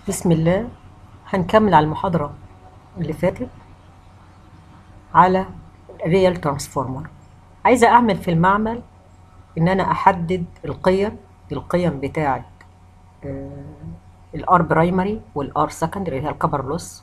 بسم الله هنكمل على المحاضرة اللي فاتت على ريال ترانسفورمر عايزة أعمل في المعمل إن أنا أحدد القيم القيم بتاعة الار برايمري والار سكندري اللي هي الكبر لوس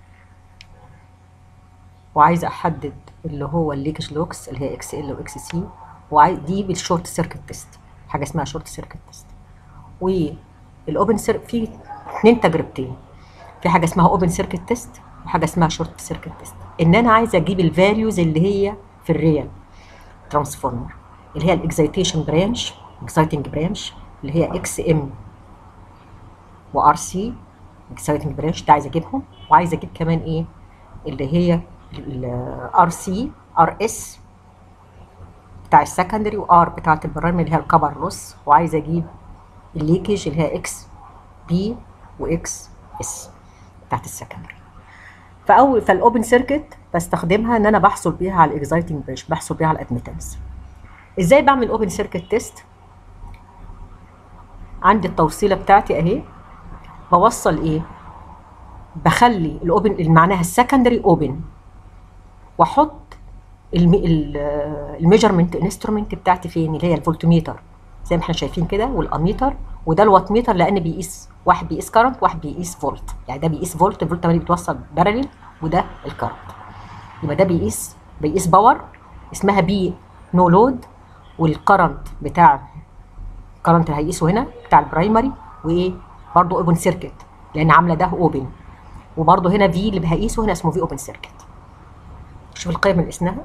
وعايزة أحدد اللي هو الليكج لوكس اللي هي اكس ال واكس سي وعايز دي بالشورت سيركت تيست حاجة اسمها شورت سيركت تيست والاوبن سير في اتنين تجربتين في حاجه اسمها اوبن سيركت تيست وحاجه اسمها شورت سيركت تيست ان انا عايزه اجيب الفاليوز اللي هي في الريال ترانسفورمر اللي هي الاكزايتيشن برانش اكسايتنج برانش اللي هي اكس ام وار سي اكسايتنج برانش ده عايزه اجيبهم وعايزه اجيب كمان ايه اللي هي الار سي ار اس بتاع السكندري وار بتاعت البرايمري اللي هي الكبر لوس وعايزه اجيب الليكج اللي هي اكس بي واكس اس بتاعت السكندري فاول فالاوبن سيركت بستخدمها ان انا بحصل بيها على الاكزايتنج بريش بحصل بيها على الادميتنس ازاي بعمل اوبن سيركت تيست عندي التوصيله بتاعتي اهي بوصل ايه بخلي الاوبن معناها السكندري اوبن واحط الميجرمنت انسترومنت بتاعتي فين اللي هي الفولتميتر زي ما احنا شايفين كده والاميتر وده الوات ميتر لان بيقيس واحد بيقيس كارنت واحد بيقيس فولت يعني ده بيقيس فولت الفولت تمام بيتوصل بارلل وده الكارنت يبقى ده بيقيس بيقيس باور اسمها بي نو لود والكرنت بتاع الكرنت اللي هيقيسه هنا بتاع البرايمري وايه برضه اوبن سيركت لان عامله ده اوبن وبرضه هنا في اللي هيقيسه هنا اسمه في اوبن سيركت شوف القيم اللي قسناها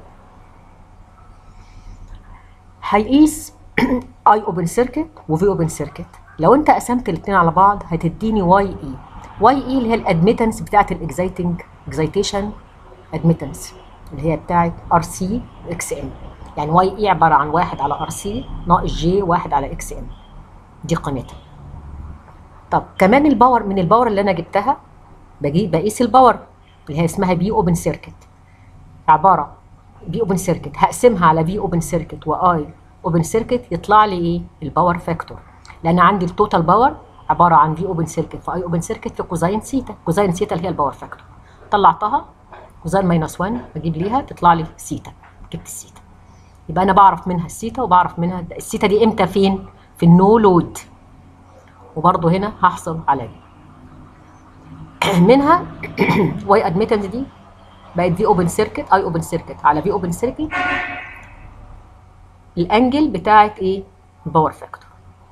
هيقيس اي اوبن سيركت وفي اوبن سيركت لو انت قسمت الاثنين على بعض هتديني واي اي واي اي اللي هي الادميتنس بتاعت الاكزايتنج اكزايتيشن ادميتنس اللي هي بتاعت ار سي اكس ام يعني واي اي عباره عن واحد على ار سي ناقص جي واحد على اكس ام دي قيمتها طب كمان الباور من الباور اللي انا جبتها بجيب بقيس الباور اللي هي اسمها بي اوبن سيركت عباره بي اوبن سيركت هقسمها على بي اوبن سيركت واي اوبن سيركت يطلع لي ايه الباور فاكتور لان عندي التوتال باور عباره عن في اوبن سيركت في اي اوبن سيركت في كوزاين سيتا كوزاين سيتا اللي هي الباور فاكتور طلعتها كوزاين ماينس 1 بجيب ليها تطلع لي سيتا جبت السيتا يبقى انا بعرف منها السيتا وبعرف منها السيتا دي امتى فين في النو لود وبرضه هنا هحصل على دي منها واي ادميتنس دي بقت في اوبن سيركت اي اوبن سيركت على في اوبن سيركت الانجل بتاعت ايه الباور فاكتور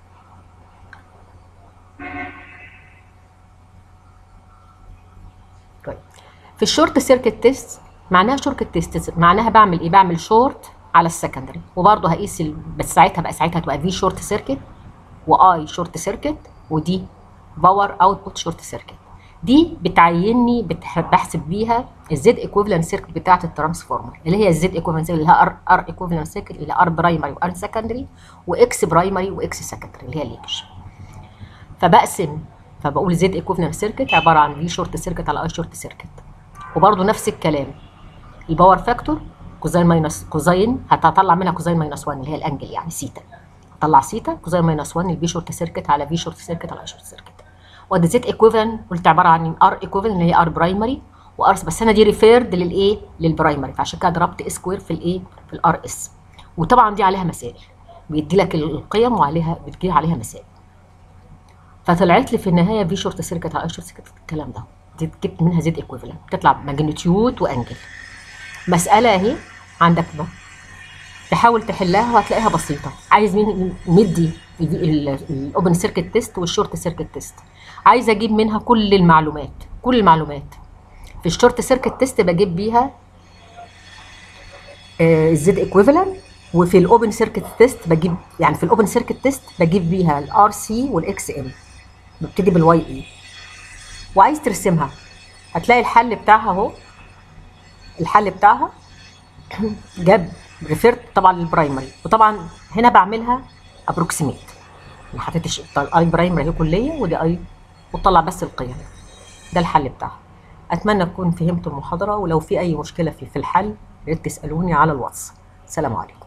طيب في الشورت سيركت تيست معناها شورت تيست معناها بعمل ايه بعمل شورت على السكندري وبرضه هقيس ال... بس ساعتها بقى ساعتها تبقى في شورت سيركت واي شورت سيركت ودي باور اوتبوت شورت سيركت دي بتعيني بحسب بيها الزد ايكويفالنت سيركت بتاعه الترانسفورمر اللي هي الزد ايكويفالنت اللي هي ار ار ايكويفالنت سيركت اللي هي ار برايمري وار سكندري واكس برايمري واكس سكندري اللي هي الليكج فبقسم فبقول زد ايكويفالنت سيركت عباره عن في شورت سيركت على اي شورت سيركت وبرده نفس الكلام الباور فاكتور كوزين ماينس كوزين هتطلع منها كوزين ماينس 1 اللي هي الانجل يعني سيتا طلع سيتا كوزين ماينس 1 البي شورت سيركت على في شورت سيركت على اي شورت سيركت وده زد ايكويفالنت قلت عباره عن ار ايكويفالنت اللي هي ار برايمري وار بس انا دي ريفيرد للايه للبرايمري فعشان كده ضربت سكوير في الايه في الار اس وطبعا دي عليها مسائل بيدي لك القيم وعليها بتجي عليها مسائل فطلعت لي في النهايه في شورت سيركت على شورت سيركت الكلام ده دي جبت منها زد ايكويفالنت بتطلع ماجنتيود وانجل مساله اهي عندك بقى تحاول تحلها وهتلاقيها بسيطه عايز مين مدي الاوبن سيركت تيست والشورت سيركت تيست عايزه اجيب منها كل المعلومات كل المعلومات في الشورت سيركت تيست بجيب بيها الزد ايكويفالنت وفي الاوبن سيركت تيست بجيب يعني في الاوبن سيركت تيست بجيب بيها الار سي والاكس ام ببتدي بالواي اي وعايز ترسمها هتلاقي الحل بتاعها اهو الحل بتاعها جاب ريفيرت طبعا للبرايمري وطبعا هنا بعملها ابروكسيميت ما حطيتش اي برايمري هي كليه ودي اي وتطلع بس القيم ده الحل بتاعها اتمنى تكون فهمتوا المحاضره ولو في اي مشكله في في الحل يا ريت تسالوني على الواتس سلام عليكم